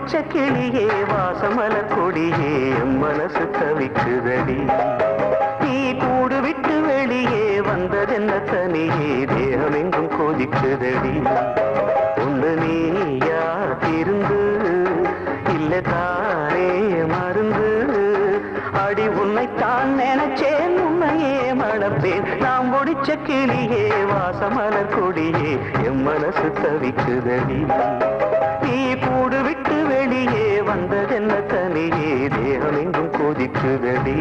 முடிச்ச கிளியே வாசமலர் கொடியே என் மனசு தவிக்குதடி நீ கூடு விட்டு வெளியே வந்ததென்ன தனியே தேகம் எங்கும் கொதிக்குதடி ஒன்று நீயா திருந்து இல்ல தானே மருந்து அடி உன்னைத்தான் நினைச்சேன் உன்னையே மணப்பேன் நாம் முடிச்ச கிளியே வாசமலர் கொடியே என் மனசு தவிக்குதடி நீ கூடு விட்டு வெளியே வந்ததென்ன தனியே தேகம் எங்கும் கொதிக்குதடி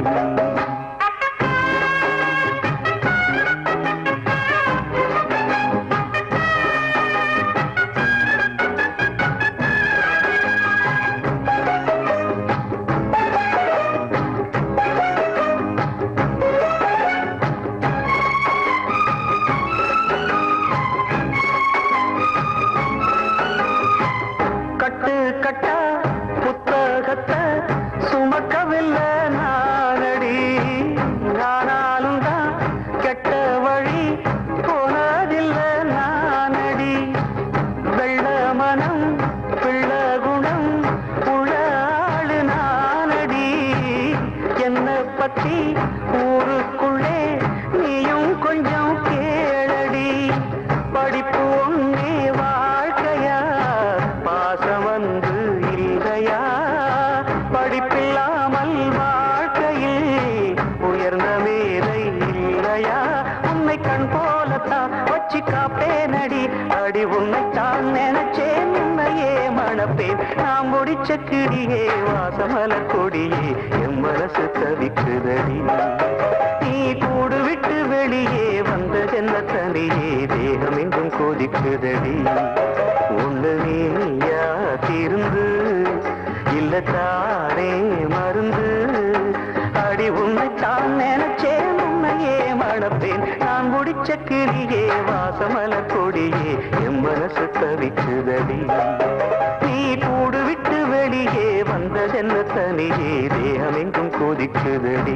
கட்டு கட்டா புத்தகத்தை சுமக்கவில்லை நானடி ஆனாலும் தான் கெட்ட வழி போனதில்லை நானடி வெள்ள மனம் பிள்ள குணம் உள்ள ஆளு நானடி என்னை பத்தி ஊருக்குள்ளே நீயும் கொஞ்சம் கேளடி படிப்பு ஒன்னே வாழ்க்கையா பாசம் வந்து இல்லையா படிப்பில்லாமல் வாழ்க்கையில் உயர்ந்த மேதை இல்லையா உன்னை கண் போலத்தான் வச்சு காப்பேனடி அடி உன்னைத்தான் நினைச்சேன் உன்னையே மணப்பேன் நாம் முடிச்ச கிடியே வாசமல கொடியே என் மனசு தவிக்குதடி நீ கூடு விட்டு வெளியே வந்ததென்ன தனியே தேகம் எங்கும் கொதிக்குதடி ஒன்று நீயா திருந்து இல்ல தானே மருந்து அடி உன்னைத்தான் நினைச்சேன் உன்னையே மணப்பேன் நான் முடிச்ச கிளியே வாசமல கொடியே என் மனசு தவிக்குதடி நீ கூடு விட்டு வெளியே வந்ததென்ன தனியே தேகம் எங்கும் கொதிக்குதடி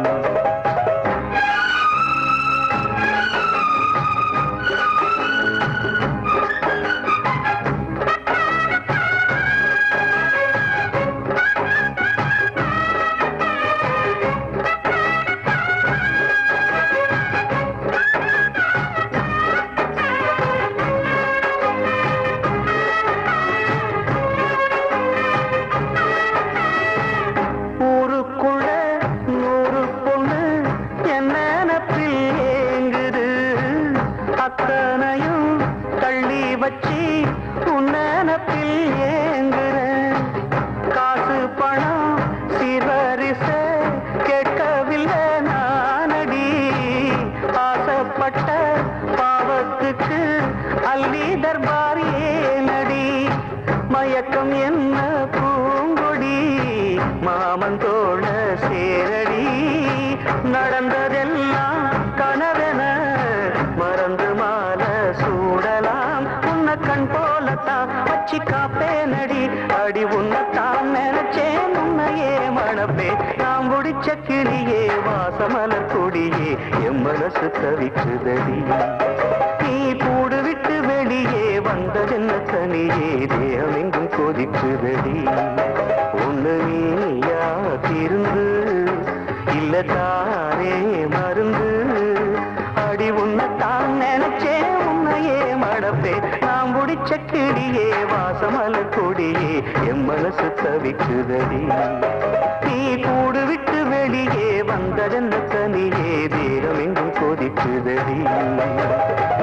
ஊருக்குள்ள நூறு பொண்ணு என்ன நினப்பில் ஏங்குது அத்தனையும் தள்ளி வச்சு உன் நினப்பில் ஏங்குறேன் காசு பணம் சிறரிச கேட்கவில்லை நானடி ஆசைப்பட்ட பாவத்துக்கு அள்ளி தர்பார் ஏனடி மயக்கம் என்ன பூங்கொடி மாமன் தோழ சேரடி நடந்ததெல்லாம் கனவென மறந்து மால சூடலாம் உன்னை கண் போலத்தான் வச்சு காப்பேனடி அடி உன்னைத்தான் நினைச்சேன் உன்னையே மணப்பே நாம் முடிச்ச கிளியே வாசமலர் கொடியே என் மனசு தவிக்குதடி நீ கூடு விட்டு வெளியே வந்ததென்ன தனியே தேகம் எங்கும் கொதிக்குதடி ஒண்ணு நீயா திருந்து இல்ல தானே மருந்து அடி உன்னைத்தான் நினைச்சேன் உன்னையே மடப்பே நாம் முடிச்ச கிளியே வாசமல கொடியே என் மனசு தவிக்குதடி நீ கூடு விட்டு வெளியே வந்ததென்ன தனியே தேகம் எங்கும் கொதிக்குதடி